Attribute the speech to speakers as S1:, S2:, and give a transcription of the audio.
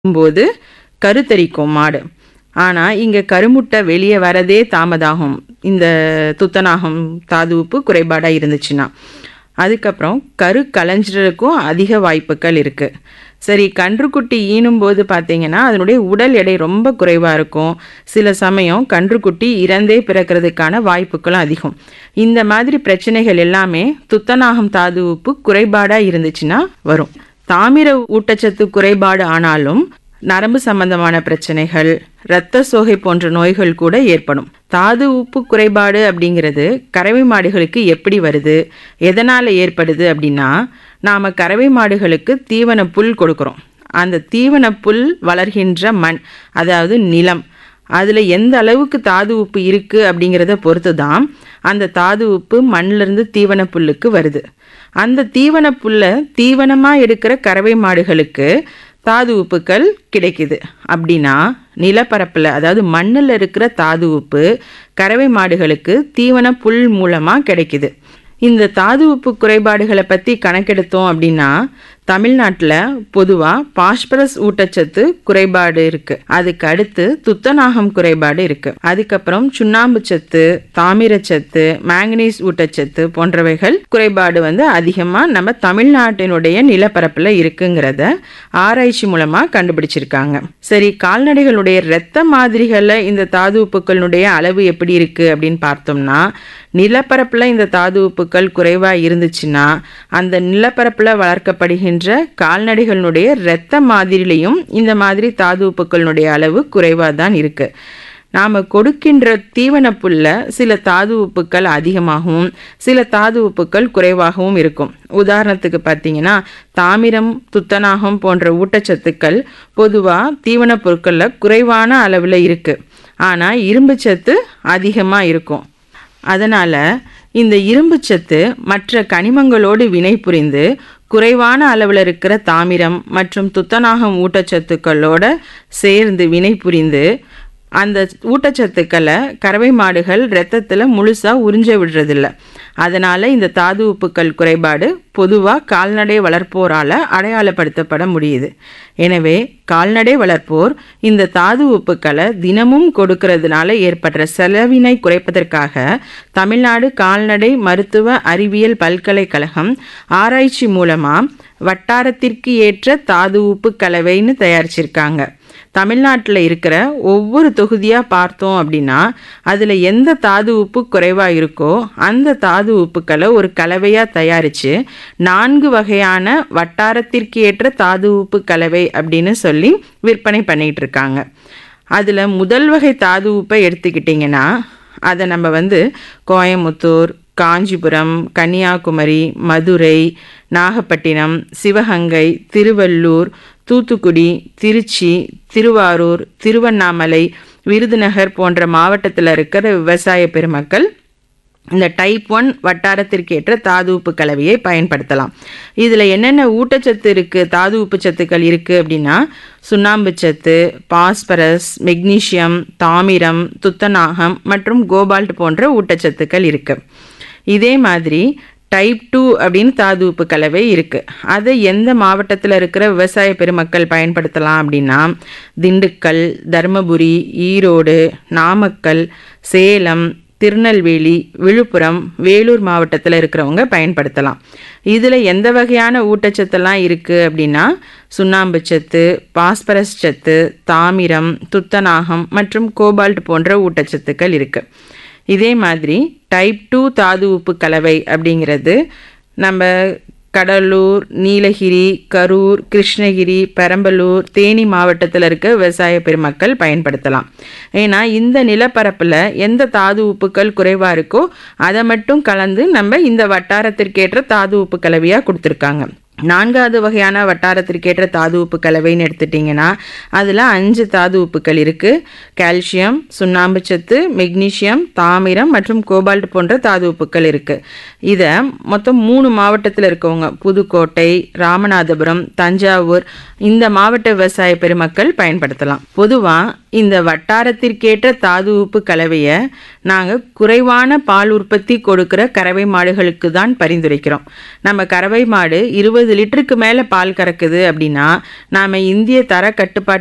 S1: போது கருத்தரிக்கும் மாடு ஆனால் இங்கே கருமுட்டை வெளியே வரதே தாமதாகும் இந்த துத்தநாகம் தாது உப்பு குறைபாடாக இருந்துச்சுன்னா அதுக்கப்புறம் கரு கலைஞ்சிறதுக்கும் அதிக வாய்ப்புகள் இருக்குது சரி கன்றுக்குட்டி ஈனும் போது பார்த்தீங்கன்னா அதனுடைய உடல் எடை ரொம்ப குறைவாக இருக்கும் சில சமயம் கன்றுக்குட்டி இறந்தே பிறக்கிறதுக்கான வாய்ப்புகளும் அதிகம் இந்த மாதிரி பிரச்சனைகள் எல்லாமே துத்தநாகம் தாது உப்பு குறைபாடாக இருந்துச்சுன்னா வரும் தாமிர ஊட்டச்சத்து குறைபாடு ஆனாலும் நரம்பு சம்பந்தமான பிரச்சனைகள் இரத்த சோகை போன்ற நோய்கள் கூட ஏற்படும் தாது உப்பு குறைபாடு அப்படிங்கிறது கறவை மாடுகளுக்கு எப்படி வருது எதனால் ஏற்படுது அப்படின்னா நாம் கறவை மாடுகளுக்கு தீவன புல் கொடுக்குறோம் அந்த தீவன புல் வளர்கின்ற மண் அதாவது நிலம் அதில் எந்த அளவுக்கு தாது உப்பு இருக்குது அப்படிங்கிறத பொறுத்து தான் அந்த தாது உப்பு மண்ணிலிருந்து தீவன புல்லுக்கு வருது அந்த தீவன புல்லை தீவனமாக எடுக்கிற கறவை மாடுகளுக்கு தாது உப்புக்கள் கிடைக்குது அப்படின்னா நிலப்பரப்பில் அதாவது மண்ணில் இருக்கிற தாது உப்பு கறவை மாடுகளுக்கு தீவன புல் மூலமாக கிடைக்குது இந்த தாது உப்பு குறைபாடுகளை பற்றி கணக்கெடுத்தோம் அப்படின்னா தமிழ்நாட்டில் பொதுவாக பாஸ்பரஸ் ஊட்டச்சத்து குறைபாடு இருக்குது அதுக்கு அடுத்து துத்தநாகம் குறைபாடு இருக்குது அதுக்கப்புறம் சுண்ணாம்பு சத்து தாமிரச்சத்து மேங்கனீஸ் ஊட்டச்சத்து போன்றவைகள் குறைபாடு வந்து அதிகமாக நம்ம தமிழ்நாட்டினுடைய நிலப்பரப்பில் இருக்குங்கிறத ஆராய்ச்சி மூலமாக கண்டுபிடிச்சிருக்காங்க சரி கால்நடைகளுடைய இரத்த மாதிரிகளில் இந்த தாது உப்புக்களுடைய அளவு எப்படி இருக்குது அப்படின்னு பார்த்தோம்னா நிலப்பரப்பில் இந்த தாது உப்புக்கள் குறைவாக இருந்துச்சுன்னா அந்த நிலப்பரப்பில் வளர்க்கப்படுகின்ற கால்நடைகளுடைய இரத்த மாதிரிலையும் இந்த மாதிரி தாது உப்புக்களுடைய அளவு குறைவாக தான் இருக்குது நாம் கொடுக்கின்ற தீவன புல்ல சில தாது உப்புக்கள் அதிகமாகவும் சில தாது உப்புக்கள் குறைவாகவும் இருக்கும் உதாரணத்துக்கு பார்த்தீங்கன்னா தாமிரம் துத்தநாகம் போன்ற ஊட்டச்சத்துக்கள் பொதுவாக தீவன பொருட்களில் குறைவான அளவில் இருக்குது ஆனால் இரும்புச்சத்து அதிகமாக இருக்கும் அதனால் இந்த இரும்புச்சத்து மற்ற கனிமங்களோடு வினை புரிந்து குறைவான அளவில் இருக்கிற தாமிரம் மற்றும் துத்தநாகம் ஊட்டச்சத்துக்களோட சேர்ந்து வினை புரிந்து அந்த ஊட்டச்சத்துக்களை கறவை மாடுகள் இரத்தத்தில் முழுசாக உறிஞ்ச விடுறதில்ல அதனால் இந்த தாது உப்புக்கள் குறைபாடு பொதுவாக கால்நடை வளர்ப்போரால் அடையாளப்படுத்தப்பட முடியுது எனவே கால்நடை வளர்ப்போர் இந்த தாது உப்புக்களை தினமும் கொடுக்கறதுனால ஏற்படுற செலவினை குறைப்பதற்காக தமிழ்நாடு கால்நடை மருத்துவ அறிவியல் பல்கலைக்கழகம் ஆராய்ச்சி மூலமாக வட்டாரத்திற்கு ஏற்ற தாது உப்பு கலவைன்னு தயாரிச்சிருக்காங்க தமிழ்நாட்டில் இருக்கிற ஒவ்வொரு தொகுதியாக பார்த்தோம் அப்படின்னா அதில் எந்த தாது உப்பு குறைவாக இருக்கோ அந்த தாது உப்புக்களை ஒரு கலவையாக தயாரித்து நான்கு வகையான வட்டாரத்திற்கு ஏற்ற தாது உப்பு கலவை அப்படின்னு சொல்லி விற்பனை பண்ணிகிட்டு இருக்காங்க அதில் முதல் வகை தாது உப்பை எடுத்துக்கிட்டிங்கன்னா அதை நம்ம வந்து கோயமுத்தூர் காஞ்சிபுரம் கன்னியாகுமரி மதுரை நாகப்பட்டினம் சிவகங்கை திருவள்ளூர் தூத்துக்குடி திருச்சி திருவாரூர் திருவண்ணாமலை விருதுநகர் போன்ற மாவட்டத்தில் இருக்கிற விவசாய பெருமக்கள் இந்த டைப் ஒன் வட்டாரத்திற்கு ஏற்ற தாது உப்பு கலவையை பயன்படுத்தலாம் இதில் என்னென்ன ஊட்டச்சத்து இருக்குது தாது உப்பு சத்துக்கள் இருக்குது அப்படின்னா சுண்ணாம்பு சத்து பாஸ்பரஸ் மெக்னீஷியம் தாமிரம் துத்தநாகம் மற்றும் கோபால்ட் போன்ற ஊட்டச்சத்துக்கள் இருக்குது இதே மாதிரி டைப் டூ அப்படின்னு தாது உப்பு கலவை இருக்குது அதை எந்த மாவட்டத்தில் இருக்கிற விவசாய பெருமக்கள் பயன்படுத்தலாம் அப்படின்னா திண்டுக்கல் தருமபுரி ஈரோடு நாமக்கல் சேலம் திருநெல்வேலி விழுப்புரம் வேலூர் மாவட்டத்தில் இருக்கிறவங்க பயன்படுத்தலாம் இதில் எந்த வகையான ஊட்டச்சத்தெல்லாம் இருக்குது அப்படின்னா சுண்ணாம்பு சத்து பாஸ்பரஸ் சத்து தாமிரம் துத்தநாகம் மற்றும் கோபால்ட் போன்ற ஊட்டச்சத்துக்கள் இருக்குது இதே மாதிரி டைப் டூ தாது உப்பு கலவை அப்படிங்கிறது நம்ம கடலூர் நீலகிரி கரூர் கிருஷ்ணகிரி பெரம்பலூர் தேனி மாவட்டத்தில் இருக்க விவசாய பெருமக்கள் பயன்படுத்தலாம் ஏன்னா இந்த நிலப்பரப்பில் எந்த தாது உப்புக்கள் குறைவாக இருக்கோ அதை மட்டும் கலந்து நம்ம இந்த வட்டாரத்திற்கேற்ற தாது உப்பு கலவையாக கொடுத்துருக்காங்க நான்காவது வகையான வட்டாரத்திற்கேற்ற தாது உப்பு கலவைன்னு எடுத்துட்டிங்கன்னா அதில் அஞ்சு தாது உப்புக்கள் இருக்குது கால்சியம் சுண்ணாம்பு சத்து மெக்னீஷியம் தாமிரம் மற்றும் கோபால்ட் போன்ற தாது உப்புக்கள் இருக்குது இதை மொத்தம் மூணு மாவட்டத்தில் இருக்கவங்க புதுக்கோட்டை ராமநாதபுரம் தஞ்சாவூர் இந்த மாவட்ட விவசாய பெருமக்கள் பயன்படுத்தலாம் பொதுவாக இந்த வட்டாரத்திற்கேற்ற தாது உப்பு கலவையை நாங்கள் குறைவான பால் உற்பத்தி கொடுக்கிற கறவை மாடுகளுக்கு தான் பரிந்துரைக்கிறோம் நம்ம கறவை மாடு இருபது லிட்டருக்கு மேலே பால் கறக்குது அப்படின்னா நாம் இந்திய தர கட்டுப்பாட்டு